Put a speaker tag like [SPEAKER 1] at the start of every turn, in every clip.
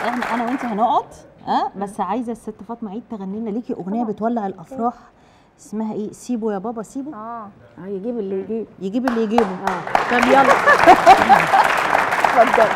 [SPEAKER 1] احنا انا وانت هنقعد اه بس عايزه الست فاطمه عيد تغني لنا ليكي اغنيه بتولع الافراح اسمها ايه سيبه يا بابا سيبه
[SPEAKER 2] اه يجيب اللي يجيب
[SPEAKER 1] يجيب اللي يجيبه
[SPEAKER 2] اه
[SPEAKER 1] طب يلا اتفضل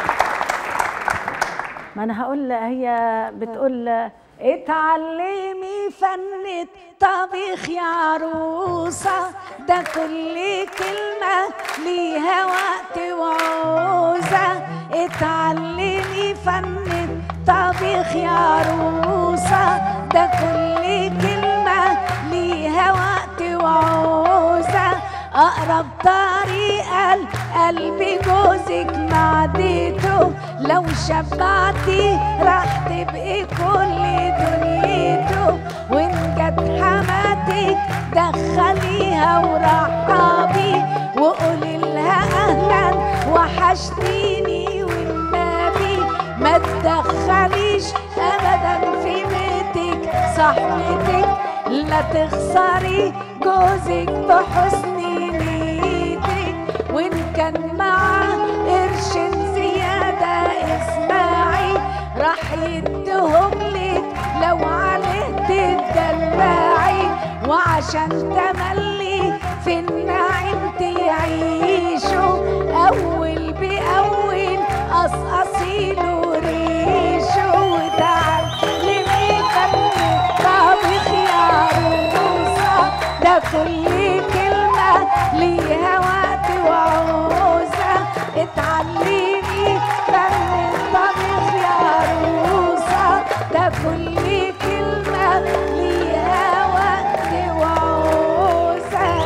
[SPEAKER 2] ما انا هقول هي بتقول اتعلمي فن الطبيخ يا عروسة ده كل كلمة ليها وقت وعوزة اتعلمي فن الطبيخ يا عروسة ده كل كلمة ليها وقت وعوزة أقرب طريقة لقلب جوزك معدته لو شبعتي راح تبقي كل دنيته وإن جت حماتك دخليها ورحبي وقولي لها أهلا وحشتيني والنبي ما تدخليش أبدا في بيتك صاحبتك لا تخسري جوزك بحسن نيتك وإن كان معاه قرش زيادة اسمعي راح يدهم لك لو عليه تدلعي وعشان تملي في النعيم تعيشوا أول بأول قصقصي له ريشه وتعلمي فن الطبيخ يا عروسة ده كل كلمة ليها وقت وعوزة اتعلمي فن الطبيخ يا عروسة ده كل كلمة ليها وقت وعوزة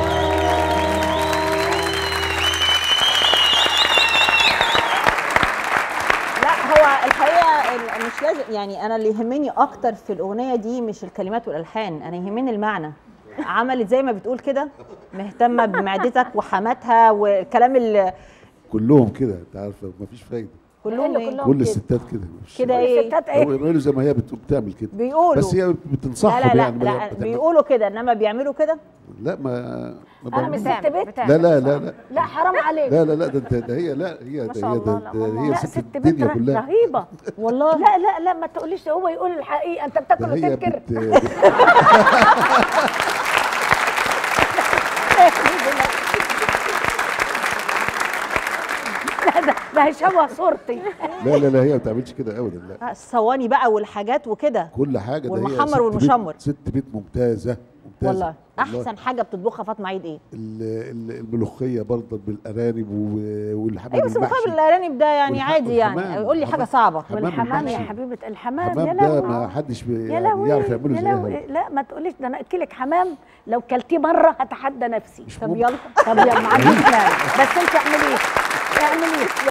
[SPEAKER 1] لا هو الحقيقه ال- مش لازم يعني انا اللي يهمني اكتر في الاغنيه دي مش الكلمات والالحان انا يهمني المعنى عملت زي ما بتقول كده مهتمه بمعدتك وحماتها والكلام اللي
[SPEAKER 3] كلهم كده انت عارفه مفيش فايده
[SPEAKER 1] كلهم ايه
[SPEAKER 2] كلهم
[SPEAKER 3] كل
[SPEAKER 2] كده.
[SPEAKER 3] الستات كده مفيش
[SPEAKER 1] كده
[SPEAKER 3] فايدة.
[SPEAKER 1] ايه
[SPEAKER 2] الستات
[SPEAKER 3] هو
[SPEAKER 2] ايه
[SPEAKER 3] بيعملوا زي ما هي بت- بتعمل كده
[SPEAKER 1] بيقولوا
[SPEAKER 3] بس هي
[SPEAKER 1] لا
[SPEAKER 3] بتنصحهم
[SPEAKER 1] لا لا,
[SPEAKER 3] يعني ما
[SPEAKER 1] لا
[SPEAKER 3] بتعمل-
[SPEAKER 1] بيقولوا كده انما بيعملوا كده
[SPEAKER 3] لا ما ما
[SPEAKER 2] انا مش
[SPEAKER 3] بعملش.
[SPEAKER 2] ست بيت
[SPEAKER 3] لا لا لا لا
[SPEAKER 2] لا حرام عليك
[SPEAKER 3] لا لا لا ده انت ده هي لا هي ده
[SPEAKER 1] شاء
[SPEAKER 3] هي
[SPEAKER 1] الله،
[SPEAKER 3] ده,
[SPEAKER 1] لا
[SPEAKER 3] ده
[SPEAKER 1] والله.
[SPEAKER 3] هي
[SPEAKER 2] لا
[SPEAKER 3] ست
[SPEAKER 2] ست بيت
[SPEAKER 3] الدنيا
[SPEAKER 2] ره-
[SPEAKER 3] كلها
[SPEAKER 2] رهيبه
[SPEAKER 1] والله
[SPEAKER 2] لا لا لا ما تقوليش هو يقول الحقيقه انت
[SPEAKER 3] ده
[SPEAKER 2] بتاكل
[SPEAKER 3] هي
[SPEAKER 2] وتنكر
[SPEAKER 3] بت... بت...
[SPEAKER 2] لا ده ده هيشوه صورتي
[SPEAKER 3] لا لا لا هي ما بتعملش كده ابدا لا
[SPEAKER 1] الصواني بقى والحاجات وكده
[SPEAKER 3] كل حاجه ده هي
[SPEAKER 1] والمحمر
[SPEAKER 3] ست
[SPEAKER 1] والمشمر.
[SPEAKER 3] بيت ست بيت ممتازه ممتازه
[SPEAKER 1] والله احسن حاجه بتطبخها فاطمه عيد ايه
[SPEAKER 3] ال- ال- الملوخيه برضه بالارانب و- والحمام
[SPEAKER 1] ايوه بس
[SPEAKER 3] المحشي
[SPEAKER 1] مقابل الارانب ده يعني
[SPEAKER 3] والح-
[SPEAKER 1] عادي يعني
[SPEAKER 3] والحمام.
[SPEAKER 1] قول لي حاجه
[SPEAKER 3] حمام.
[SPEAKER 1] صعبه
[SPEAKER 3] حمام
[SPEAKER 2] والحمام يا
[SPEAKER 3] المحشي.
[SPEAKER 2] حبيبه الحمام يا
[SPEAKER 3] الحمام ده
[SPEAKER 2] لهوي
[SPEAKER 3] ما حدش بي
[SPEAKER 2] يا
[SPEAKER 3] يعني
[SPEAKER 2] لهوي
[SPEAKER 3] يعرف يعمله
[SPEAKER 2] يا
[SPEAKER 3] زيها
[SPEAKER 2] لهوي لا ما تقوليش ده انا اكلك حمام لو كلتيه مره هتحدى نفسي
[SPEAKER 3] مش
[SPEAKER 1] طب
[SPEAKER 3] ممكن.
[SPEAKER 1] يلا
[SPEAKER 2] طب يلا ما عنديش مانع بس انت اعمليه اعمليه